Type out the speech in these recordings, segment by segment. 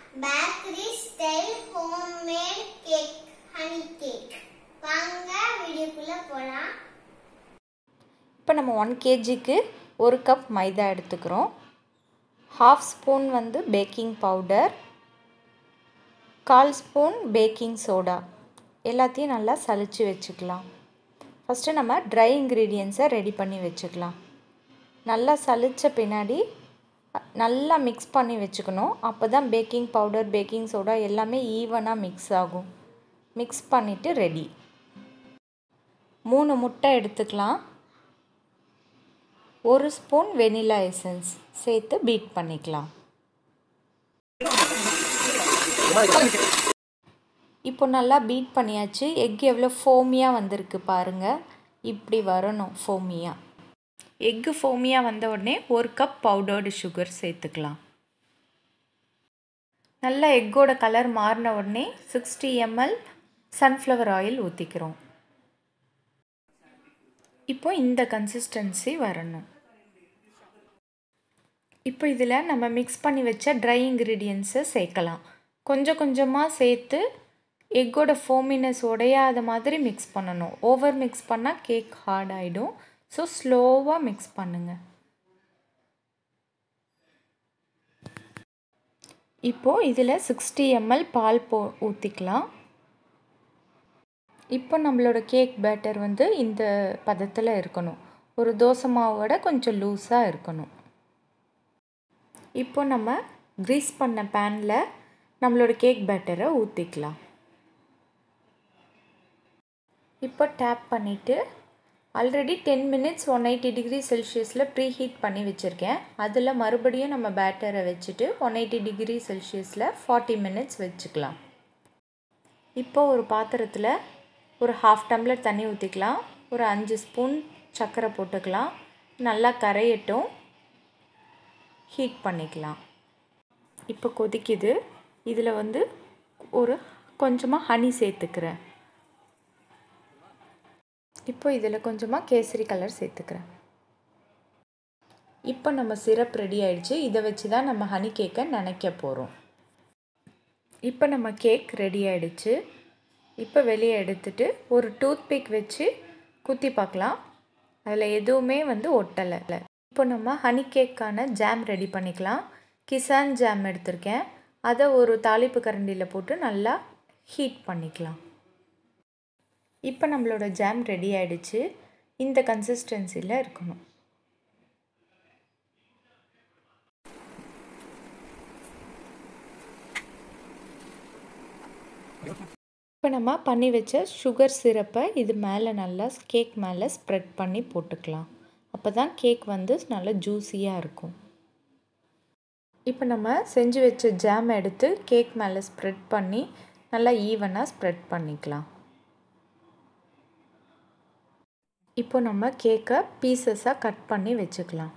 bakery style homemade cake honey cake வாங்க வீடியோக்குள்ள போலாம் இப்போ நம்ம ஒன் கேஜிக்கு ஒரு கப் மைதா எடுத்துக்கிறோம் ஹாஃப் ஸ்பூன் வந்து பேக்கிங் பவுடர் கால் ஸ்பூன் பேக்கிங் சோடா எல்லாத்தையும் நல்லா சலிச்சு வச்சுக்கலாம் ஃபஸ்ட்டு நம்ம ட்ரை இன்க்ரீடியன்ஸை ரெடி பண்ணி வச்சுக்கலாம் நல்லா சலித்த பின்னாடி நல்லா மிக்ஸ் பண்ணி வச்சுக்கணும் அப்போ தான் பேக்கிங் பவுடர் பேக்கிங் சோடா எல்லாமே ஈவனாக மிக்ஸ் ஆகும் மிக்ஸ் பண்ணிவிட்டு ரெடி மூணு முட்டை எடுத்துக்கலாம் ஒரு ஸ்பூன் வெனிலா எசன்ஸ் சேர்த்து பீட் பண்ணிக்கலாம் இப்போ நல்லா பீட் பண்ணியாச்சு எக் எவ்வளோ ஃபோமியாக வந்திருக்கு பாருங்கள் இப்படி வரணும் ஃபோமியாக எக்கு ஃபோமியாக வந்த உடனே ஒரு கப் பவுடர்டு சுகர் சேர்த்துக்கலாம் நல்லா எக்கோட கலர் மாறின உடனே சிக்ஸ்டி எம்எல் சன்ஃப்ளவர் ஆயில் ஊற்றிக்கிறோம் இப்போ இந்த கன்சிஸ்டன்சி வரணும் இப்போ இதில் நம்ம மிக்ஸ் பண்ணி வச்ச ட்ரை இன்க்ரீடியன்ஸை சேர்க்கலாம் கொஞ்சம் கொஞ்சமாக சேர்த்து எக்கோட ஃபோமினஸ் உடையாத மாதிரி மிக்ஸ் பண்ணணும் ஓவர் மிக்ஸ் பண்ணால் கேக் ஹார்ட் ஆகிடும் ஸோ ஸ்லோவாக மிக்ஸ் பண்ணுங்கள் இப்போது இதில் சிக்ஸ்டி எம்எல் பால் போ ஊற்றிக்கலாம் இப்போ நம்மளோட கேக் பேட்டர் வந்து இந்த பதத்தில் இருக்கணும் ஒரு தோசை மாவோட கொஞ்சம் லூஸாக இருக்கணும் இப்போ நம்ம க்ரீஸ் பண்ண பேனில் நம்மளோட கேக் பேட்டரை ஊற்றிக்கலாம் இப்போ டேப் பண்ணிவிட்டு already ten minutes one eighty degree செல்சியஸில் ப்ரீ ஹீட் பண்ணி வச்சுருக்கேன் அதில் மறுபடியும் நம்ம பேட்டரை வச்சுட்டு ஒன் எயிட்டி டிகிரி செல்சியஸில் ஃபார்ட்டி மினிட்ஸ் வச்சுக்கலாம் இப்போ ஒரு பாத்திரத்தில் ஒரு ஹாஃப் டம்ளர் தண்ணி ஊற்றிக்கலாம் ஒரு அஞ்சு ஸ்பூன் சர்க்கரை போட்டுக்கலாம் நல்லா கரையட்டும் ஹீட் பண்ணிக்கலாம் இப்போ கொதிக்குது இதில் வந்து ஒரு கொஞ்சமாக ஹனி சேர்த்துக்கிறேன் இப்போ இதில் கொஞ்சமாக கேசரி கலர் சேர்த்துக்கிறேன் இப்போ நம்ம சிரப் ரெடி ஆயிடுச்சு இதை வச்சு தான் நம்ம ஹனி கேக்கை நினைக்க போகிறோம் இப்போ நம்ம கேக் ரெடி ஆயிடுச்சு இப்போ வெளியே எடுத்துட்டு ஒரு டூத் பிக் வச்சு குத்தி பார்க்கலாம் அதில் எதுவுமே வந்து ஒட்டலை இப்போ நம்ம ஹனி கேக்கான ஜாம் ரெடி பண்ணிக்கலாம் கிசான் ஜாம் எடுத்திருக்கேன் அதை ஒரு தாளிப்பு கரண்டியில் போட்டு நல்லா ஹீட் பண்ணிக்கலாம் இப்போ நம்மளோட ஜாம் ரெடி ஆயிடுச்சு இந்த கன்சிஸ்டன்சியில் இருக்கணும் இப்போ நம்ம பண்ணி வச்ச சுகர் சிரப்பை இது மேலே நல்லா கேக் மேலே ஸ்ப்ரெட் பண்ணி போட்டுக்கலாம் அப்போ தான் கேக் வந்து நல்லா ஜூஸியாக இருக்கும் இப்போ நம்ம செஞ்சு வச்ச ஜாம் எடுத்து கேக் மேலே ஸ்ப்ரெட் பண்ணி நல்லா ஈவனாக ஸ்ப்ரெட் பண்ணிக்கலாம் இப்போ நம்ம கேக்கை பீசஸாக கட் பண்ணி வச்சுக்கலாம்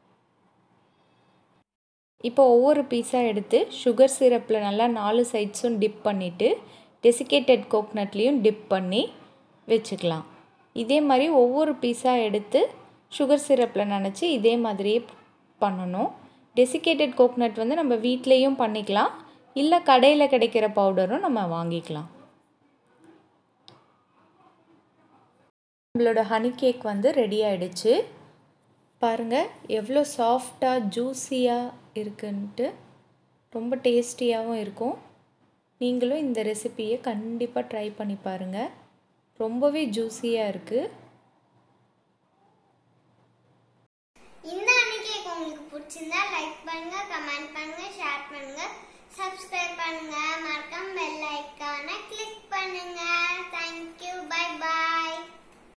இப்போ ஒவ்வொரு பீஸாக எடுத்து சுகர் சிரப்பில் நல்லா நாலு சைட்ஸும் டிப் பண்ணிவிட்டு டெசிகேட்டட் கோக்னட்லேயும் டிப் பண்ணி வச்சுக்கலாம் இதே மாதிரி ஒவ்வொரு பீஸாக எடுத்து சுகர் சிரப்பில் நினச்சி இதே மாதிரியே பண்ணணும் டெசிகேட்டட் கோக்னட் வந்து நம்ம வீட்லேயும் பண்ணிக்கலாம் இல்லை கடையில் கிடைக்கிற பவுடரும் நம்ம வாங்கிக்கலாம் நம்மளோட ஹனி கேக் வந்து ரெடி ஆகிடுச்சு பாருங்கள் எவ்வளோ சாஃப்டாக ஜூஸியாக இருக்குன்ட்டு ரொம்ப டேஸ்டியாகவும் இருக்கும் நீங்களும் இந்த ரெசிப்பியை கண்டிப்பாக ட்ரை பண்ணி பாருங்கள் ரொம்பவே ஜூஸியாக இருக்குது இந்த ஹனி கேக் உங்களுக்கு பிடிச்சிருந்தா லைக் பண்ணுங்க கமெண்ட் பண்ணுங்க ஷேர் பண்ணுங்க சப்ஸ்கிரைப் பண்ணுங்க